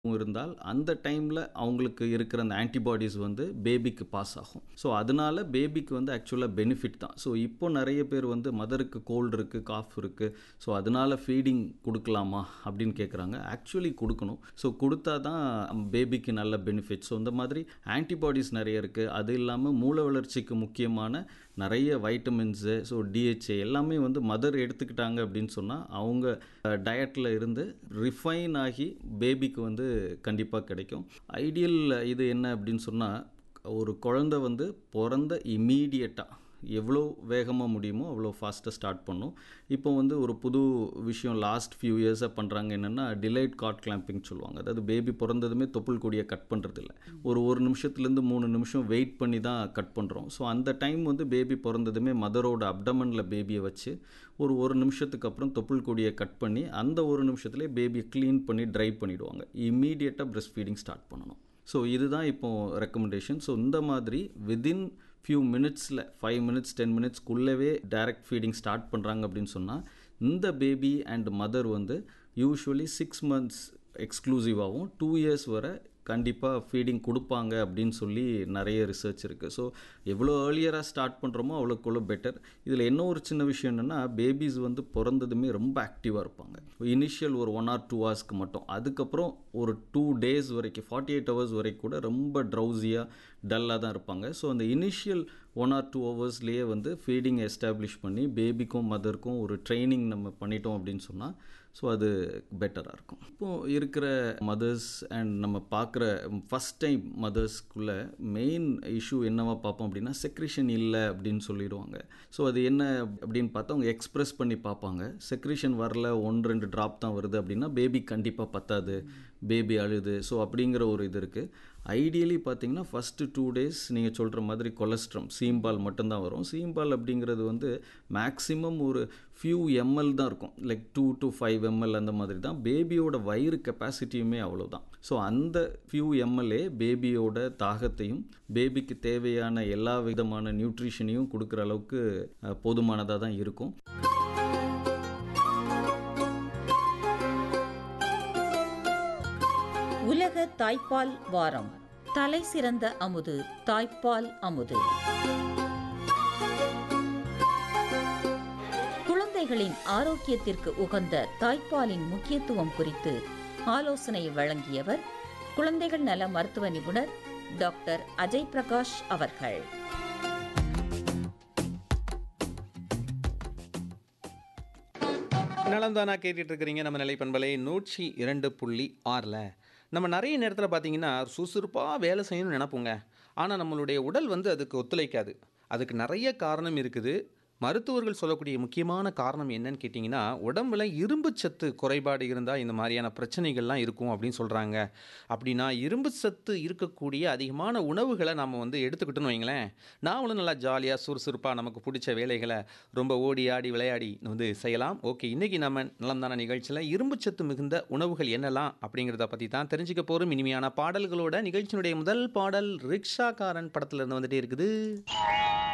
இருந்தால் அந்த டைமில் அவங்களுக்கு இருக்கிற அந்த ஆன்டிபாடிஸ் வந்து பேபிக்கு பாஸ் ஆகும் ஸோ அதனால பேபிக்கு வந்து ஆக்சுவலாக பெனிஃபிட் தான் ஸோ இப்போ நிறைய பேர் வந்து மதருக்கு கோல்டு இருக்குது காஃப் இருக்குது ஸோ அதனால ஃபீடிங் கொடுக்கலாமா அப்படின்னு கேட்குறாங்க ஆக்சுவலி கொடுக்கணும் ஸோ கொடுத்தா தான் பேபிக்கு நல்ல பெனிஃபிட் ஸோ இந்த மாதிரி ஆன்டிபாடிஸ் நிறைய இருக்குது அது இல்லாமல் மூளை வளர்ச்சிக்கு முக்கியமான நிறைய வைட்டமின்ஸு ஸோ டிஹெச்ஏ எல்லாமே வந்து மதர் எடுத்துக்கிட்டாங்க அப்படின்னு சொன்னால் அவங்க டயட்டில் இருந்து ரிஃபைன் ஆகி பேபிக்கு வந்து கண்டிப்பாக கிடைக்கும் ஐடியல் இது என்ன அப்படின்னு சொன்னால் ஒரு குழந்தை வந்து பிறந்த இம்மீடியட்டாக எவ்வளோ வேகமாக முடியுமோ அவ்வளோ ஃபாஸ்ட்டாக ஸ்டார்ட் பண்ணும் இப்போ வந்து ஒரு புது விஷயம் லாஸ்ட் ஃபியூ இயர்ஸாக பண்ணுறாங்க என்னென்னா டிலைட் காட் கிளாம்பிங் சொல்லுவாங்க அதாவது பேபி பிறந்ததுமே தொப்புள் கொடியை கட் பண்ணுறது இல்லை ஒரு ஒரு நிமிஷத்துலேருந்து மூணு நிமிஷம் வெயிட் பண்ணி தான் கட் பண்ணுறோம் ஸோ அந்த டைம் வந்து பேபி பிறந்ததுமே மதரோட அப்டமனில் பேபியை வச்சு ஒரு ஒரு நிமிஷத்துக்கு அப்புறம் தொப்புள் கொடியை கட் பண்ணி அந்த ஒரு நிமிஷத்துலேயே பேபியை க்ளீன் பண்ணி ட்ரை பண்ணிவிடுவாங்க இம்மீடியட்டாக பிரஸ்ட் ஃபீடிங் ஸ்டார்ட் பண்ணணும் ஸோ இதுதான் இப்போ ரெக்கமெண்டேஷன் ஸோ இந்த மாதிரி விதின் ஃபியூ மினிட்ஸில் ஃபைவ் மினிட்ஸ் டென் மினிட்ஸ்க்குள்ளவே டைரக்ட் ஃபீடிங் ஸ்டார்ட் பண்ணுறாங்க அப்படின்னு சொன்னால் இந்த பேபி அண்ட் மதர் வந்து யூஸ்வலி சிக்ஸ் மந்த்ஸ் எக்ஸ்க்ளூசிவாகவும் டூ இயர்ஸ் வரை கண்டிப்பாக ஃபீடிங் கொடுப்பாங்க அப்படின்னு சொல்லி நிறைய ரிசர்ச் இருக்குது ஸோ எவ்வளோ ஏர்லியராக ஸ்டார்ட் பண்ணுறோமோ அவ்வளோக்குள்ள பெட்டர் இதில் என்ன ஒரு சின்ன விஷயம் என்னென்னா பேபிஸ் வந்து பிறந்ததுமே ரொம்ப ஆக்டிவாக இருப்பாங்க இனிஷியல் ஒரு ஒன் ஆர் டூ ஹவர்ஸ்க்கு மட்டும் அதுக்கப்புறம் ஒரு டூ டேஸ் வரைக்கும் ஃபார்ட்டி எயிட் ஹவர்ஸ் வரைக்கும் கூட ரொம்ப ட்ரௌசியாக டல்லாக தான் இருப்பாங்க ஸோ அந்த இனிஷியல் ஒன் ஆர் டூ ஹவர்ஸ்லேயே வந்து ஃபீடிங் எஸ்டாப்ளிஷ் பண்ணி பேபிக்கும் மதருக்கும் ஒரு ட்ரைனிங் நம்ம பண்ணிட்டோம் அப்படின்னு சொன்னால் ஸோ அது பெட்டராக இருக்கும் இப்போது இருக்கிற மதர்ஸ் அண்ட் நம்ம பார்க்குற ஃபஸ்ட் டைம் மதர்ஸ்க்குள்ள மெயின் இஷ்யூ என்னவா பார்ப்போம் அப்படின்னா செக்ரிஷன் இல்லை அப்படின்னு சொல்லிடுவாங்க ஸோ அது என்ன அப்படின்னு பார்த்தா அவங்க எக்ஸ்ப்ரெஸ் பண்ணி பார்ப்பாங்க செக்ரிஷன் வரல ஒன்று ரெண்டு ட்ராப் தான் வருது அப்படின்னா பேபி கண்டிப்பாக பத்தாது பேபி அழுது ஸோ அப்படிங்கிற ஒரு இது இருக்குது ஐடியலி பார்த்தீங்கன்னா ஃபஸ்ட்டு டூ டேஸ் நீங்கள் சொல்கிற மாதிரி கொலஸ்ட்ரம் சீம்பால் மட்டும்தான் வரும் சீம்பால் அப்படிங்கிறது வந்து மேக்ஸிமம் ஒரு ஃபியூ எம்எல் தான் இருக்கும் like two to five ml அந்த மாதிரி தான் பேபியோட வயிறு கெப்பாசிட்டியுமே அவ்வளோதான் ஸோ அந்த ஃபியூ எம்எல்ஏ பேபியோட தாகத்தையும் பேபிக்கு தேவையான எல்லா விதமான நியூட்ரிஷனையும் கொடுக்குற அளவுக்கு போதுமானதாக தான் இருக்கும் உலக தாய்ப்பால் வாரம் தலை சிறந்த அமுது தாய்ப்பால் அமுது குழந்தைகளின் ஆரோக்கியத்திற்கு உகந்த தாய்ப்பாலின் முக்கியத்துவம் குறித்து ஆலோசனை வழங்கியவர் குழந்தைகள் நல மருத்துவ நிபுணர் டாக்டர் அஜய் பிரகாஷ் அவர்கள் நலம்தானா கேட்டுட்டு இருக்கிறீங்க நம்ம நிலை பண்பலை நூற்றி இரண்டு புள்ளி ஆறில் நம்ம நிறைய நேரத்தில் பார்த்தீங்கன்னா சுறுசுறுப்பாக வேலை செய்யணும்னு நினைப்போங்க ஆனால் நம்மளுடைய உடல் வந்து அதுக்கு ஒத்துழைக்காது அதுக்கு நிறைய காரணம் இருக்குது மருத்துவர்கள் சொல்லக்கூடிய முக்கியமான காரணம் என்னன்னு கேட்டிங்கன்னா உடம்புல இரும்பு சத்து குறைபாடு இருந்தால் இந்த மாதிரியான பிரச்சனைகள்லாம் இருக்கும் அப்படின்னு சொல்கிறாங்க அப்படின்னா இரும்பு சத்து இருக்கக்கூடிய அதிகமான உணவுகளை நம்ம வந்து எடுத்துக்கிட்டோன்னு வைங்களேன் நாமளும் நல்லா ஜாலியாக சுறுசுறுப்பாக நமக்கு பிடிச்ச வேலைகளை ரொம்ப ஓடி ஆடி விளையாடி வந்து செய்யலாம் ஓகே இன்றைக்கி நம்ம நலம்தான நிகழ்ச்சியில் இரும்பு சத்து மிகுந்த உணவுகள் என்னலாம் அப்படிங்கிறத பற்றி தான் தெரிஞ்சுக்க போகிறோம் இனிமையான பாடல்களோட நிகழ்ச்சியினுடைய முதல் பாடல் ரிக்ஷாக்காரன் படத்தில் இருந்து வந்துட்டே இருக்குது